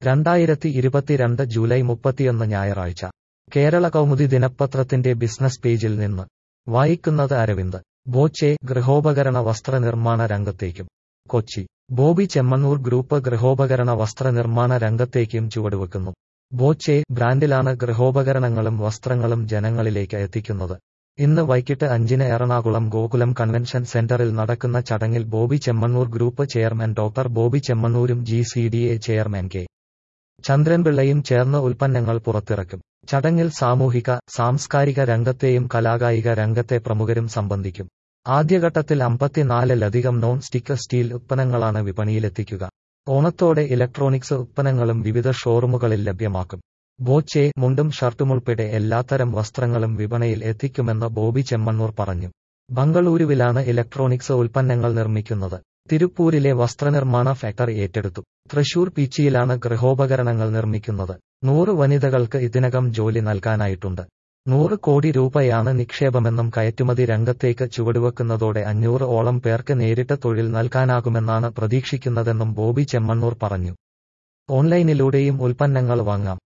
രണ്ടായിരത്തി ഇരുപത്തിരണ്ട് ജൂലൈ മുപ്പത്തിയൊന്ന് ഞായറാഴ്ച കേരള കൗമുദി ദിനപത്രത്തിന്റെ ബിസിനസ് പേജിൽ നിന്ന് വായിക്കുന്നത് അരവിന്ദ് ബോച്ചെ ഗൃഹോപകരണ വസ്ത്ര നിർമ്മാണ രംഗത്തേക്കും കൊച്ചി ബോബി ചെമ്മണ്ണൂർ ഗ്രൂപ്പ് ഗൃഹോപകരണ വസ്ത്ര നിർമ്മാണ രംഗത്തേക്കും ചുവടുവെക്കുന്നു ബോച്ചെ ബ്രാൻഡിലാണ് ഗൃഹോപകരണങ്ങളും വസ്ത്രങ്ങളും ജനങ്ങളിലേക്ക് എത്തിക്കുന്നത് ഇന്ന് വൈകിട്ട് അഞ്ചിന് എറണാകുളം ഗോകുലം കൺവെൻഷൻ സെന്ററിൽ നടക്കുന്ന ചടങ്ങിൽ Bobby Chemmanur group chairman doctor Bobby ചെമ്മണ്ണൂരും G C D A chairman K ചന്ദ്രൻപിള്ളയും ചേർന്ന് ഉൽപ്പന്നങ്ങൾ പുറത്തിറക്കും ചടങ്ങിൽ സാമൂഹിക സാംസ്കാരിക രംഗത്തെയും കലാകായിക രംഗത്തെ പ്രമുഖരും സംബന്ധിക്കും ആദ്യഘട്ടത്തിൽ അമ്പത്തിനാലിലധികം നോൺ സ്റ്റിക്ക് സ്റ്റീൽ ഉത്പന്നങ്ങളാണ് വിപണിയിലെത്തിക്കുക ഓണത്തോടെ ഇലക്ട്രോണിക്സ് ഉത്പന്നങ്ങളും വിവിധ ഷോറൂമുകളിൽ ലഭ്യമാക്കും ബോച്ചെ മുണ്ടും ഷർട്ടുമുൾപ്പെടെ എല്ലാത്തരം വസ്ത്രങ്ങളും വിപണിയിൽ എത്തിക്കുമെന്ന് ബോബി ചെമ്മണ്ണൂർ പറഞ്ഞു ബംഗളൂരുവിലാണ് ഇലക്ട്രോണിക്സ് ഉൽപ്പന്നങ്ങൾ നിർമ്മിക്കുന്നത് തിരുപ്പൂരിലെ വസ്ത്രനിർമ്മാണ ഫാക്ടറി ഏറ്റെടുത്തു തൃശൂർ പീച്ചിയിലാണ് ഗൃഹോപകരണങ്ങൾ നിർമ്മിക്കുന്നത് നൂറ് വനിതകൾക്ക് ഇതിനകം ജോലി നൽകാനായിട്ടുണ്ട് നൂറ് കോടി രൂപയാണ് നിക്ഷേപമെന്നും കയറ്റുമതി രംഗത്തേക്ക് ചുവടുവെക്കുന്നതോടെ അഞ്ഞൂറ് ഓളം പേർക്ക് നേരിട്ട് തൊഴിൽ നൽകാനാകുമെന്നാണ് പ്രതീക്ഷിക്കുന്നതെന്നും ബോബി ചെമ്മണ്ണൂർ പറഞ്ഞു ഓൺലൈനിലൂടെയും ഉൽപ്പന്നങ്ങൾ വാങ്ങാം